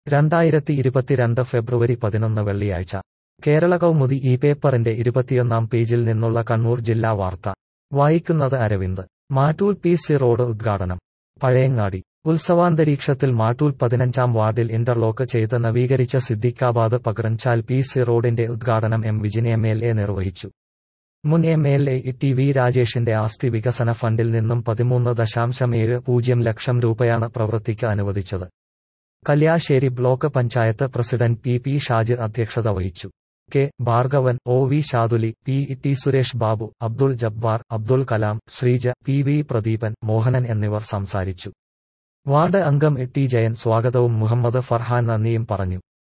രണ്ടായിരത്തി ഇരുപത്തിരണ്ട് ഫെബ്രുവരി പതിനൊന്ന് വെള്ളിയാഴ്ച കേരള കൗമുദി ഈ പേപ്പറിന്റെ ഇരുപത്തിയൊന്നാം പേജിൽ നിന്നുള്ള കണ്ണൂർ ജില്ലാ വാർത്ത വായിക്കുന്നത് Aravind Mattool P C road ഉദ്ഘാടനം പഴയങ്ങാടി ഉത്സവാന്തരീക്ഷത്തിൽ മാട്ടൂൽ പതിനഞ്ചാം വാർഡിൽ ഇന്റർലോക്ക് ചെയ്ത് നവീകരിച്ച സിദ്ദിഖാബാദ് പകരൻചാൽ പി സി റോഡിന്റെ ഉദ്ഘാടനം എം വിജിനി എം എൽ എ നിർവഹിച്ചു മുൻ M L A T V രാജേഷിന്റെ ആസ്തി വികസന ഫണ്ടിൽ നിന്നും പതിമൂന്ന് ദശാംശം ഏഴ് പൂജ്യം ലക്ഷം രൂപയാണ് പ്രവൃത്തിക്ക് അനുവദിച്ചത് Kalliasseri block panchayat president P P Shaj അധ്യക്ഷത വഹിച്ചു K Bhargavan O V Shathuli P T Suresh Babu Abdul Jabbar Abdul Kalam Sreeja P V Pradeepan Mohanan എന്നിവർ സംസാരിച്ചു വാർഡ് അംഗം ടി ജയൻ സ്വാഗതവും മുഹമ്മദ് ഫർഹാൻ നന്ദിയും പറഞ്ഞു